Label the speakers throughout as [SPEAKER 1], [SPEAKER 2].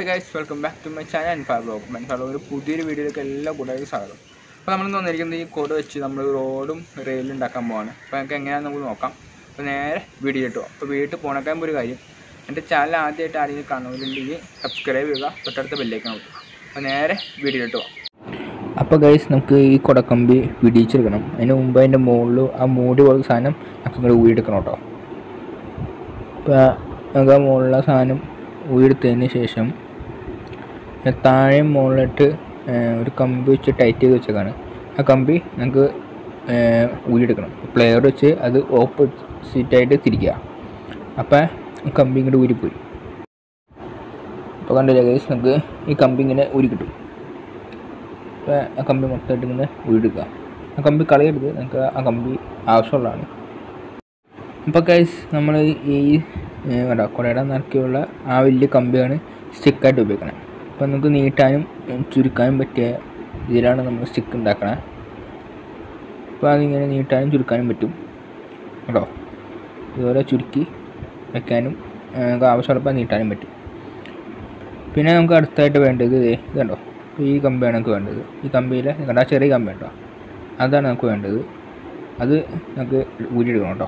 [SPEAKER 1] hi guys welcome back to my channel Anfa blog Anfa blog ഒരു പുതിയൊരു വീഡിയോയിലേക്ക് എല്ലാ കൂട്ടുകാർക്കും സ്വാഗതം അപ്പോൾ നമ്മൾ വന്നിരിക്കുന്നത് ഈ കോഡ് വെച്ച് നമ്മൾ റോഡും റെയിലും ഉണ്ടാക്കാൻ പോവാണ് അപ്പോൾ നമുക്ക് എങ്ങനെയാണെന്ന് നമുക്ക് നോക്കാം അപ്പോൾ നേരെ വീഡിയോ കിട്ടും അപ്പോൾ വീട്ടിൽ പോണക്കാൻ ഒരു കാര്യം എൻ്റെ ചാനൽ ആദ്യമായിട്ട് ആരെങ്കിലും കാണുന്നുണ്ടെങ്കിൽ സബ്സ്ക്രൈബ് ചെയ്യുക തൊട്ടടുത്ത ബെല്ലേക്ക് നോക്കുക അപ്പോൾ നേരെ വീഡിയോ കിട്ടുക
[SPEAKER 2] അപ്പോൾ ഗൈസ് നമുക്ക് ഈ കുടക്കമ്പി പിടിച്ചെടുക്കണം അതിന് മുമ്പ് അതിൻ്റെ മുകളിൽ ആ മൂടി പോലത്തെ സാധനം നമുക്ക് ഇങ്ങോട്ട് ഊരിയെടുക്കണം കേട്ടോ അപ്പോൾ നമുക്ക് ആ മുകളിലെ സാധനം ഊരിയെടുത്തതിന് ശേഷം താഴെ മുകളിലിട്ട് ഒരു കമ്പി വെച്ച് ടൈറ്റ് ചെയ്ത് വെച്ചേക്കാണ് ആ കമ്പി നമുക്ക് ഊരിയെടുക്കണം പ്ലെയർ വെച്ച് അത് ഓപ്പോസിറ്റായിട്ട് തിരിക്കുക അപ്പോൾ ഈ കമ്പി ഇങ്ങോട്ട് ഊരിപ്പോയി അപ്പോൾ കണ്ടില്ലേ ഗൈസ് നമുക്ക് ഈ കമ്പി ഇങ്ങനെ ഊരി കിട്ടും അപ്പോൾ ആ കമ്പി മൊത്തമായിട്ട് ഇങ്ങനെ ഊരിടുക ആ കമ്പി കളയരുത് നമുക്ക് ആ കമ്പി ആവശ്യമുള്ളതാണ് അപ്പോൾ ഗൈസ് നമ്മൾ ഈ വേണ്ട കുടയുടെ നറുക്കിയുള്ള ആ വലിയ കമ്പിയാണ് സ്റ്റിക്കായിട്ട് ഉപയോഗിക്കണം അപ്പോൾ നമുക്ക് നീട്ടാനും ഉം, ചുരുക്കാനും പറ്റിയ ഇതിലാണ് നമ്മൾ സ്റ്റിക്ക് ഉണ്ടാക്കണത് അപ്പോൾ അതിങ്ങനെ നീട്ടാനും ചുരുക്കാനും പറ്റും കേട്ടോ ഇതുപോലെ ചുരുക്കി വെക്കാനും ആ, നമുക്ക് ആവശ്യമുള്ളപ്പോൾ നീട്ടാനും പറ്റും പിന്നെ നമുക്ക് അടുത്തായിട്ട് വേണ്ടത് ദേ ഇത് കണ്ടോ ഈ കമ്പിയാണ് നമുക്ക് വേണ്ടത് ഈ കമ്പിയിൽ കണ്ടോ ആ ചെറിയ കമ്പി ഉണ്ടോ അതാണ് നമുക്ക് വേണ്ടത് അത് നമുക്ക് ഊരിയെടുക്കണം കേട്ടോ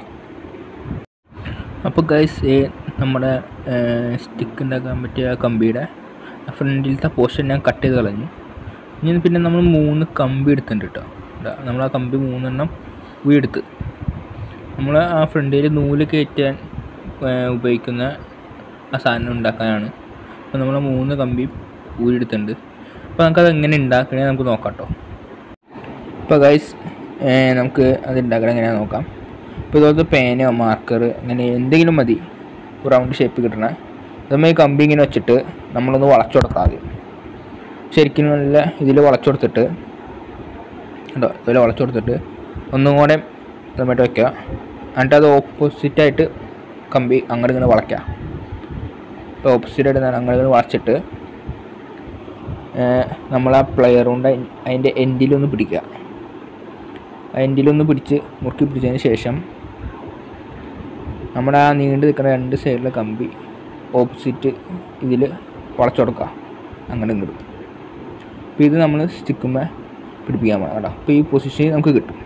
[SPEAKER 2] അപ്പോൾ ഗൈസ് നമ്മുടെ സ്റ്റിക്ക് ഉണ്ടാക്കാൻ പറ്റിയ ആ കമ്പിയുടെ ഫ്രണ്ടിലത്തെ പോർഷൻ ഞാൻ കട്ട് ചെയ്ത് കളഞ്ഞു ഇനി പിന്നെ നമ്മൾ മൂന്ന് കമ്പി എടുത്തിട്ടുണ്ട് കേട്ടോ ഇതാ, നമ്മൾ ആ കമ്പി മൂന്നെണ്ണം ഊരിയെടുത്ത് നമ്മൾ ആ ഫ്രണ്ടിൽ നൂല് കയറ്റാൻ ഏ, ഉപയോഗിക്കുന്ന ആ സാധനം ഉണ്ടാക്കാനാണ് അപ്പോൾ നമ്മൾ മൂന്ന് കമ്പി ഊരിയെടുത്തിട്ടുണ്ട് അപ്പോൾ നമുക്കത് എങ്ങനെ ഉണ്ടാക്കണേ നമുക്ക് നോക്കാം കേട്ടോ ഇപ്പോൾ ഗൈസ് നമുക്ക് അത് ഉണ്ടാക്കണം എങ്ങനെയാണെന്ന് നോക്കാം ഇപ്പോൾ ഇതുപോലത്തെ പേനയോ മാർക്കർ അങ്ങനെ എന്തെങ്കിലും മതി റൗണ്ട് ഷേപ്പ് കിട്ടണ നമ്മൾ ഈ കമ്പി ഇങ്ങനെ വെച്ചിട്ട് നമ്മളൊന്ന് വളച്ചു കൊടുക്കാം ആദ്യം ശരിക്കും നല്ല ഇതിൽ വളച്ചു കൊടുത്തിട്ട് കേട്ടോ ഇതിൽ വളച്ചു കൊടുത്തിട്ട് ഒന്നും കൂടെ ഇതുമായിട്ട് വെക്കുക എന്നിട്ട് അത് ഓപ്പോസിറ്റായിട്ട് കമ്പി അങ്ങോട്ട് ഇങ്ങനെ വളയ്ക്കുക ഇപ്പോൾ ഓപ്പോസിറ്റായിട്ട് അങ്ങനെ ഇങ്ങനെ വളച്ചിട്ട് നമ്മൾ ആ പ്ലെയർ കൊണ്ട് അതിൻ്റെ എൻഡിലൊന്ന് പിടിക്കുക ആ എൻഡിലൊന്ന് പിടിച്ച് മുറുക്കി പിടിച്ചതിന് ശേഷം നമ്മുടെ ആ നീണ്ടു നിൽക്കുന്ന രണ്ട് സൈഡിലെ കമ്പി ഓപ്പോസിറ്റ് ഇതിൽ വളച്ചു കൊടുക്കുക അങ്ങനെ ഇങ്ങോട്ട് അപ്പോൾ ഇത് നമ്മൾ സ്റ്റിക്കുമ്പോൾ പിടിപ്പിക്കാൻ പോകണം കേട്ടോ അപ്പോൾ ഈ പൊസിഷൻ നമുക്ക് കിട്ടും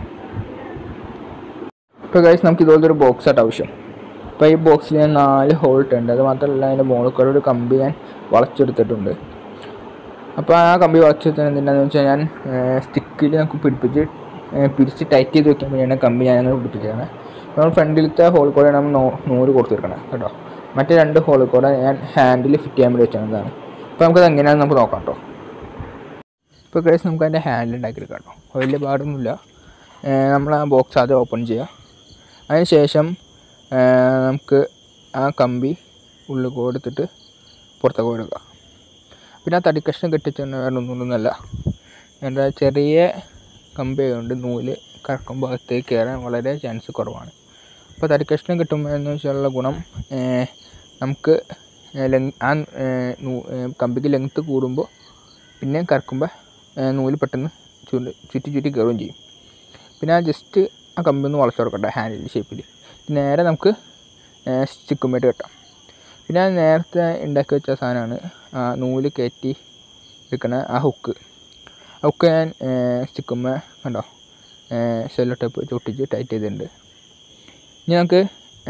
[SPEAKER 2] ഇപ്പോൾ കഴിച്ച് നമുക്ക് ഇതുപോലത്തെ ഒരു ബോക്സ് ആയിട്ട് ആവശ്യം അപ്പോൾ ഈ ബോക്സിൽ ഞാൻ നാല് ഹോൾ ഇട്ടുണ്ട് അത് മാത്രമല്ല അതിൻ്റെ മുകളിൽ കൂടെ ഒരു കമ്പി ഞാൻ വളച്ചെടുത്തിട്ടുണ്ട് അപ്പോൾ ആ കമ്പി വളച്ചെടുത്തത് എന്തിനാന്ന് വെച്ചാൽ ഞാൻ സ്റ്റിക്കിൽ നമുക്ക് പിടിപ്പിച്ച് ഏ, പിരിച്ച് ടൈറ്റ് ചെയ്ത് വെക്കാൻ വേണ്ടിയാണ് കമ്പി ഞാൻ അങ്ങനെ പിടിപ്പിച്ചതാണ് നമ്മൾ ഫ്രണ്ടിലത്തെ ഹോൾ കൂടെ നമ്മൾ നൂ നൂറ് കൊടുത്ത് വെക്കണം കേട്ടോ മറ്റേ രണ്ട് ഹോളിൽ കൂടെ ഞാൻ ഹാൻഡിൽ ഫിറ്റ് ചെയ്യാൻ വേണ്ടി വെച്ചതാണ് അപ്പോൾ നമുക്കത് എങ്ങനെയാണെന്ന് നമുക്ക് നോക്കാം കേട്ടോ ഇപ്പോൾ കഴിച്ച് നമുക്ക് അതിൻ്റെ ഹാൻഡിൽ ഉണ്ടാക്കിയെടുക്കാം കേട്ടോ വലിയ പാടൊന്നുമില്ല ഏ, നമ്മൾ ആ ബോക്സ് ആദ്യം ഓപ്പൺ ചെയ്യുക അതിന് ശേഷം ഏ, നമുക്ക് ആ കമ്പി ഉള്ളിൽ കൊടുത്തിട്ട് പുറത്തേക്ക് കൊടുക്കുക പിന്നെ ആ തടിക്കഷ്ണം കെട്ടിച്ചെന്ന് വേറെ ഒന്നുമൊന്നുമല്ല എൻ്റെ ചെറിയ കമ്പി ആയതുകൊണ്ട് നൂല് കറക്കും ഭാഗത്തേക്ക് കയറാൻ വളരെ ചാൻസ് കുറവാണ് അപ്പോൾ തടിക്കഷ്ണം കിട്ടുമ്പോൾ എന്ന് വെച്ചാലുള്ള ഗുണം ഏർ, നമുക്ക് ലെങ് ആ ഏർ, നൂ- ഏർ, കമ്പിക്ക് ലെങ്ത്ത് കൂടുമ്പോൾ പിന്നെ കറക്കുമ്പോൾ ഏർ, നൂല് പെട്ടെന്ന് ചുരു ചുറ്റി ചുറ്റി കയറുകയും ചെയ്യും പിന്നെ ആ ജസ്റ്റ് ആ കമ്പി ഒന്ന് വളച്ചു കൊടുക്കട്ടെ ഹാൻഡിൽ ഷേപ്പിൽ നേരെ നമുക്ക് സ്റ്റിക്കുമ്പോട്ട് കെട്ടാം പിന്നെ ഞാൻ നേരത്തെ ഉണ്ടാക്കി വെച്ച സാധനമാണ് ആ നൂല് കയറ്റി എടുക്കണ ആ ഹുക്ക് ആ ഹുക്ക് ഞാൻ സ്റ്റിക്കുമ്പോൾ കണ്ടോ സെല്ലോ ടേപ്പ് ചൊട്ടിച്ച് ടൈറ്റ് ചെയ്തിട്ടുണ്ട് ഇനി നമുക്ക്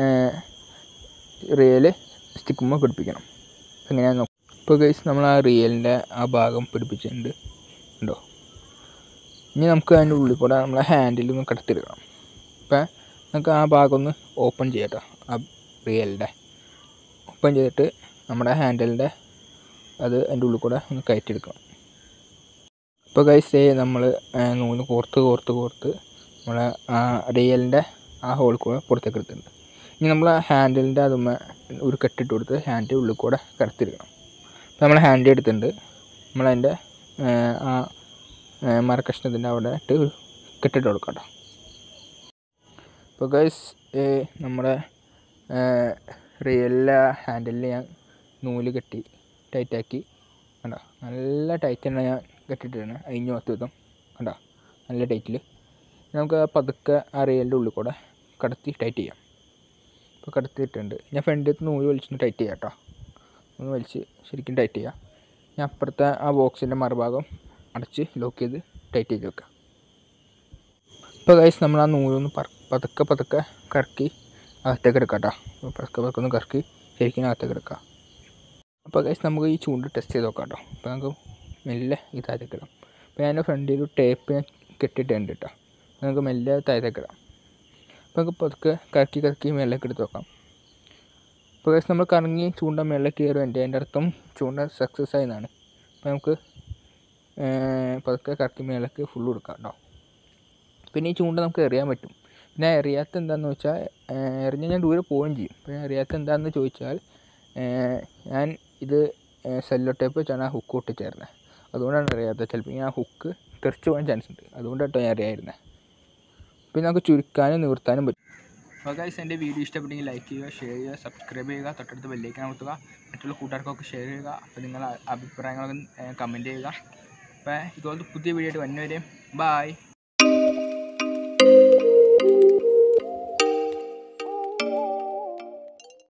[SPEAKER 2] റിയൽ സ്റ്റിക്കുമ്പോൾ പിടിപ്പിക്കണം എങ്ങനെയാണെന്ന് നോക്കാം ഇപ്പോൾ ഗൈസ് നമ്മൾ ആ റിയലിൻ്റെ ആ ഭാഗം പിടിപ്പിച്ചിട്ടുണ്ട് ഉണ്ടോ ഇനി നമുക്ക് അതിൻ്റെ ഉള്ളിൽ കൂടെ നമ്മളെ ഹാൻഡിൽ ഒന്ന് കടത്തിയെടുക്കണം ഇപ്പം നമുക്ക് ആ ഭാഗം ഒന്ന് ഓപ്പൺ ചെയ്യാം കേട്ടോ ആ റിയലിൻ്റെ ഓപ്പൺ ചെയ്തിട്ട് നമ്മുടെ ഹാൻഡിലിൻ്റെ അത് അതിൻ്റെ ഉള്ളിൽ കൂടെ ഒന്ന് കയറ്റിയെടുക്കണം ഇപ്പോൾ കൈസ് നമ്മൾ നൂല് കോർത്ത് കോർത്ത് കോർത്ത് നമ്മളെ ആ റിയലിൻ്റെ ആ ഹോൾ കൂടെ പുറത്തേക്ക് എടുത്തിട്ടുണ്ട് ഇനി നമ്മൾ ആ ഹാൻഡിലിൻ്റെ അതുമ്മ ഒരു കെട്ടിട്ട് കൊടുത്ത് ഹാൻഡിൽ ഉള്ളിൽ കൂടെ കടത്തിയെടുക്കണം അപ്പോൾ നമ്മൾ ഹാൻഡിൽ എടുത്തിട്ടുണ്ട് നമ്മളതിൻ്റെ ആ മരക്കഷ്ണത്തിൻ്റെ അവിടെ ഇട്ട് ഒരു കെട്ടിട്ട് കൊടുക്കാം കേട്ടോ ഇപ്പോൾ ഗൈസ് നമ്മുടെ റിയലിലെ ഹാൻഡിലിൽ ഞാൻ നൂല് കെട്ടി ടൈറ്റാക്കി കണ്ടോ നല്ല ടൈറ്റ് തന്നെ ഞാൻ കെട്ടിയിട്ടാണ് അയിഞ്ഞു പത്ത് വിധം കണ്ടോ നല്ല ടൈറ്റിൽ നമുക്ക് ആ പതുക്കെ ആ റിയലിൻ്റെ ഉള്ളിൽ കൂടെ കടത്തി ടൈറ്റ് ചെയ്യാം ഇപ്പോൾ കടത്തിയിട്ടുണ്ട് ഞാൻ ഫ്രണ്ടിൽ നൂല് വലിച്ചൊന്ന് ടൈറ്റ് ചെയ്യാം കേട്ടോ ഒന്ന് വലിച്ച് ശരിക്കും ടൈറ്റ് ചെയ്യാം ഞാൻ അപ്പുറത്തെ ആ ബോക്സിൻ്റെ മറുഭാഗം അടച്ച് ലോക്ക് ചെയ്ത് ടൈറ്റ് ചെയ്ത് വെക്കുക ഇപ്പോൾ ഗൈസ് നമ്മൾ ആ നൂലൊന്ന് പറ പതുക്കെ പതുക്കെ കറക്കി അകത്തേക്ക് എടുക്കാം കേട്ടോ പതുക്കെ പതുക്കെ ഒന്ന് കറക്കി ശരിക്കും അകത്തേക്ക് എടുക്കാം അപ്പോൾ ഗൈസ് നമുക്ക് ഈ ചൂണ്ട് ടെസ്റ്റ് ചെയ്ത് നോക്കാം കേട്ടോ അപ്പോൾ നമുക്ക് മെല്ലെ ഈ താഴത്തേക്ക് ഇടാം അപ്പോൾ ഞാൻ ഫ്രണ്ടിൽ ഒരു ടേപ്പ് ഞാൻ കെട്ടിയിട്ടുണ്ട് കേട്ടോ നമുക്ക് മെല്ലെ താഴത്തേക്ക് ഇടാം അപ്പോൾ നമുക്ക് പതുക്കെ കറക്കി കറക്കി മേലേക്ക് എടുത്ത് നോക്കാം ഇപ്പോൾ ഗൈസ് നമ്മൾ കറങ്ങി ചൂണ്ട മേളിലേക്ക് കയറും എൻ്റെ അതിൻ്റെ അർത്ഥം ചൂണ്ട സക്സസ് ആയി എന്നാണ് അപ്പോൾ നമുക്ക് ഏർ, പതുക്കെ കറക്കി മേലേക്ക് ഫുള്ള് കൊടുക്കാം കേട്ടോ പിന്നെ ഈ ചൂണ്ട നമുക്ക് എറിയാൻ പറ്റും പിന്നെ എറിയാത്ത എന്താണെന്ന് വെച്ചാൽ എറിഞ്ഞ് ഞാൻ ദൂരെ പോവുകയും ചെയ്യും പിന്നെ എറിയാത്ത എന്താണെന്ന് ചോദിച്ചാൽ ഏർ, ഞാൻ ഇത് സെല്ലോ ടേപ്പ് വെച്ചാണ് ആ ഹുക്ക് ഒട്ടിച്ചേർന്നത് അതുകൊണ്ടാണ് അറിയാത്തത് ചിലപ്പോൾ ഞാൻ ഹുക്ക് തെറിച്ച് പോകാൻ ചാൻസ് ഉണ്ട് അതുകൊണ്ടാട്ടോ ഞാൻ അറിയായിരുന്നത് പിന്നെ നമുക്ക് ചുരുക്കാനും നിവർത്താനും പറ്റും
[SPEAKER 1] അപ്പോൾ ഗൈസ് എൻ്റെ വീഡിയോ ഇഷ്ടപ്പെട്ടെങ്കിൽ ലൈക്ക് ചെയ്യുക ഷെയർ ചെയ്യുക സബ്സ്ക്രൈബ് ചെയ്യുക തൊട്ടടുത്ത് ബെല്ലേക്ക് അമർത്തുക മറ്റുള്ള കൂട്ടുകാർക്കൊക്കെ ഷെയർ ചെയ്യുക അപ്പോൾ നിങ്ങളുടെ അഭിപ്രായങ്ങളൊക്കെ കമൻറ്റ് ചെയ്യുക അപ്പോൾ ഇതുപോലത്തെ പുതിയ വീഡിയോ ആയിട്ട് വരുന്നവരെയും ബായ്